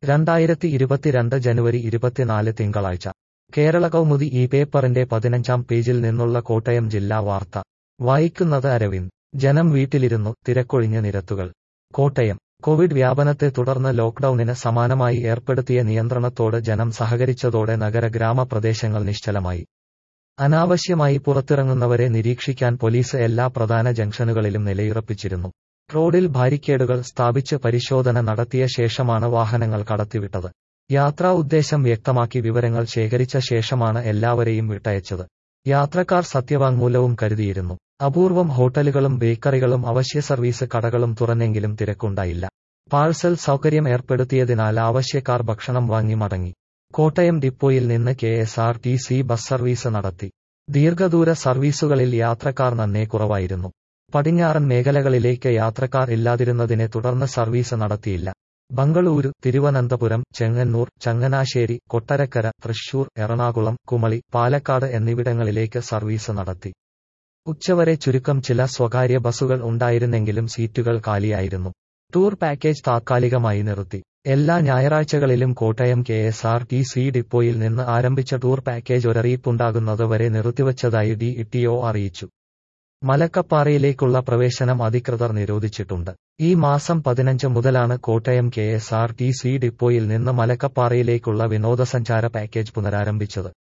രണ്ടായിരത്തി ഇരുപത്തിരണ്ട് ജനുവരി ഇരുപത്തിനാല് തിങ്കളാഴ്ച കേരള കൗമുദി ഈ പേപ്പറിന്റെ പതിനഞ്ചാം പേജിൽ നിന്നുള്ള കോട്ടയം ജില്ലാ വാർത്ത വായിക്കുന്നത് അരവിന്ദ് ജനം വീട്ടിലിരുന്നു തിരക്കൊഴിഞ്ഞ നിരത്തുകൾ കോട്ടയം കോവിഡ് വ്യാപനത്തെ തുടർന്ന് ലോക്ഡൌണിന് സമാനമായി ഏർപ്പെടുത്തിയ നിയന്ത്രണത്തോട് ജനം സഹകരിച്ചതോടെ നഗര ഗ്രാമപ്രദേശങ്ങൾ നിശ്ചലമായി അനാവശ്യമായി പുറത്തിറങ്ങുന്നവരെ നിരീക്ഷിക്കാൻ പോലീസ് എല്ലാ പ്രധാന ജംഗ്ഷനുകളിലും നിലയുറപ്പിച്ചിരുന്നു റോഡിൽ ബാരിക്കേഡുകൾ സ്ഥാപിച്ച് പരിശോധന നടത്തിയ ശേഷമാണ് വാഹനങ്ങൾ കടത്തിവിട്ടത് യാത്രാ ഉദ്ദേശം വ്യക്തമാക്കി വിവരങ്ങൾ ശേഖരിച്ച ശേഷമാണ് എല്ലാവരെയും വിട്ടയച്ചത് യാത്രക്കാർ സത്യവാങ്മൂലവും കരുതിയിരുന്നു അപൂർവം ഹോട്ടലുകളും ബേക്കറികളും അവശ്യ സർവീസ് കടകളും തുറന്നെങ്കിലും തിരക്കുണ്ടായില്ല പാഴ്സൽ സൗകര്യം ഏർപ്പെടുത്തിയതിനാൽ ആവശ്യക്കാർ ഭക്ഷണം വാങ്ങി മടങ്ങി കോട്ടയം ഡിപ്പോയിൽ നിന്ന് K S R T C bus service നടത്തി ദീർഘദൂര സർവീസുകളിൽ യാത്രക്കാർ നന്നേ കുറവായിരുന്നു പടിഞ്ഞാറൻ മേഖലകളിലേക്ക് യാത്രക്കാർ ഇല്ലാതിരുന്നതിനെ തുടർന്ന് സർവീസ് നടത്തിയില്ല ബംഗളൂരു തിരുവനന്തപുരം ചെങ്ങന്നൂർ ചങ്ങനാശ്ശേരി കൊട്ടരക്കര തൃശൂർ എറണാകുളം കുമളി പാലക്കാട് എന്നിവിടങ്ങളിലേക്ക് സർവീസ് നടത്തി ഉച്ചവരെ ചുരുക്കം ചില സ്വകാര്യ ബസുകൾ ഉണ്ടായിരുന്നെങ്കിലും സീറ്റുകൾ കാലിയായിരുന്നു ടൂർ പാക്കേജ് താത്കാലികമായി നിർത്തി എല്ലാ ഞായറാഴ്ചകളിലും Kottayam K S R T C ഡിപ്പോയിൽ നിന്ന് ആരംഭിച്ച ടൂർ പാക്കേജ് ഒരറിയിപ്പുണ്ടാകുന്നത് വരെ നിർത്തിവച്ചതായി ഡി ഇ അറിയിച്ചു മലക്കപ്പാറയിലേക്കുള്ള പ്രവേശനം അധികൃതർ നിരോധിച്ചിട്ടുണ്ട് ഈ മാസം പതിനഞ്ച് മുതലാണ് Kottayam K S R T C ഡിപ്പോയിൽ നിന്ന് മലക്കപ്പാറയിലേക്കുള്ള വിനോദസഞ്ചാര പാക്കേജ് പുനരാരംഭിച്ചത്